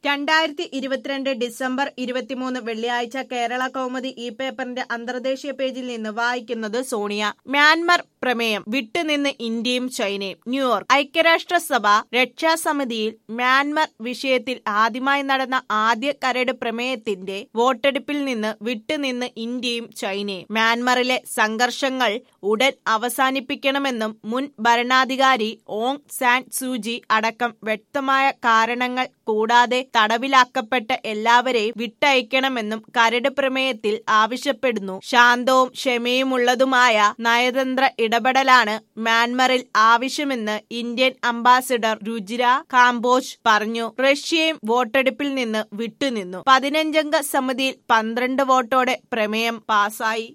രണ്ടായിരത്തി ഇരുപത്തിരണ്ട് ഡിസംബർ ഇരുപത്തിമൂന്ന് വെള്ളിയാഴ്ച കേരള കൗമുദി ഈ പേപ്പറിന്റെ അന്തർദേശീയ പേജിൽ നിന്ന് വായിക്കുന്നത് സോണിയ മ്യാൻമർ പ്രമേയം വിട്ടുനിന്ന് ഇന്ത്യയും ചൈനയും ന്യൂയോർക്ക് ഐക്യരാഷ്ട്രസഭ രക്ഷാസമിതിയിൽ മ്യാൻമർ വിഷയത്തിൽ ആദ്യമായി നടന്ന ആദ്യ കരട് പ്രമേയത്തിന്റെ വോട്ടെടുപ്പിൽ നിന്ന് വിട്ടുനിന്ന് ഇന്ത്യയും ചൈനയും മ്യാൻമറിലെ സംഘർഷങ്ങൾ ഉടൻ അവസാനിപ്പിക്കണമെന്നും മുൻ ഭരണാധികാരി ഓങ് സാൻ സൂചി അടക്കം വ്യക്തമായ കാരണങ്ങൾ കൂടാതെ തടവിലാക്കപ്പെട്ട എല്ലാവരെയും വിട്ടയക്കണമെന്നും കരട് പ്രമേയത്തിൽ ആവശ്യപ്പെടുന്നു ശാന്തവും ക്ഷമയുമുള്ളതുമായ നയതന്ത്ര ഇടപെടലാണ് മ്യാൻമറിൽ ആവശ്യമെന്ന് ഇന്ത്യൻ അംബാസിഡർ രുചിര കാംബോജ് പറഞ്ഞു റഷ്യയും വോട്ടെടുപ്പിൽ നിന്ന് വിട്ടുനിന്നു പതിനഞ്ചംഗ സമിതിയിൽ പന്ത്രണ്ട് വോട്ടോടെ പ്രമേയം പാസായി